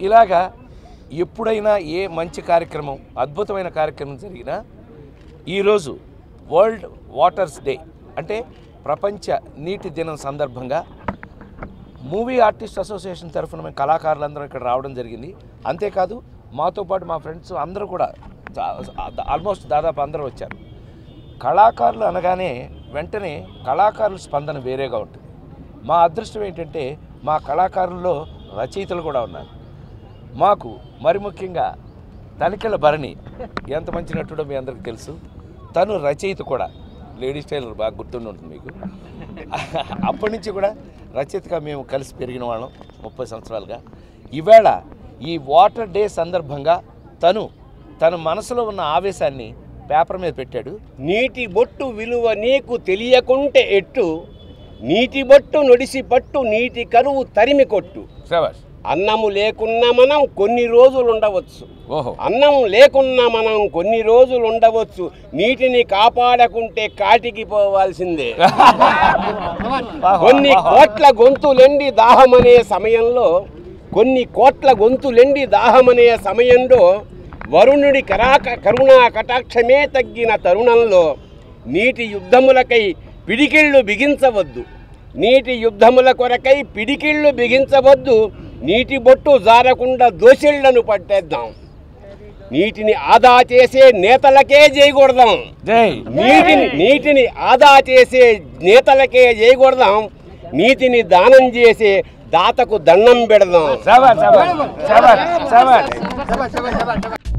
ఇలాగా ఎప్పుడైనా ఏ మంచి కార్యక్రమం అద్భుతమైన కార్యక్రమం జరిగినా ఈరోజు వరల్డ్ వాటర్స్ డే అంటే ప్రపంచ నీటి దినం సందర్భంగా మూవీ ఆర్టిస్ట్ అసోసియేషన్ తరఫున మేము కళాకారులందరూ ఇక్కడ రావడం జరిగింది అంతేకాదు మాతో పాటు మా ఫ్రెండ్స్ అందరూ కూడా ఆల్మోస్ట్ దాదాపు అందరూ వచ్చారు కళాకారులు అనగానే వెంటనే కళాకారుల స్పందన వేరేగా ఉంటుంది మా అదృష్టం ఏంటంటే మా కళాకారుల్లో రచయితలు కూడా ఉన్నారు మాకు మరి ముఖ్యంగా తనికెళ్ళ భరణి ఎంత మంచి నటుడో మీ అందరికీ తెలుసు తను రచయిత కూడా లేడీస్ టైలర్ బాగా గుర్తుండి ఉంటుంది మీకు అప్పటి నుంచి కూడా రచయితగా మేము కలిసి పెరిగిన వాళ్ళం ముప్పై సంవత్సరాలుగా ఈవేళ ఈ వాటర్ డే సందర్భంగా తను తన మనసులో ఉన్న ఆవేశాన్ని పేపర్ మీద పెట్టాడు నీటి బొట్టు విలువ నీకు తెలియకుంటే ఎట్టు నీటి బొట్టు నొడిసి పట్టు నీటి కరువు తరిమి కొట్టు శభాష్ అన్నము లేకున్నా మనం కొన్ని రోజులు ఉండవచ్చు ఓహో అన్నం లేకున్నా మనం కొన్ని రోజులు ఉండవచ్చు నీటిని కాపాడకుంటే కాటికి పోవాల్సిందే కొన్ని కోట్ల గొంతులెండి దాహమనే సమయంలో కొన్ని కోట్ల గొంతులెండి దాహమనే సమయంలో వరుణుడి కరాక కరుణా కటాక్షమే తగ్గిన తరుణంలో నీటి యుద్ధములకై పిడికిళ్ళు బిగించవద్దు నీటి యుద్ధముల కొరకై పిడికిళ్ళు బిగించవద్దు నీటి బొట్టు జారకుండా దోసిళ్లను పట్టేద్దాం నీటిని ఆదా చేసే నేతలకే చేయకూడదాం జై నీటిని నీటిని ఆదా చేసే నేతలకే చేయకూడదాం నీతిని దానం చేసే దాతకు దండం పెడదాం శభాష్ శభాష్ శభాష్ శభాష్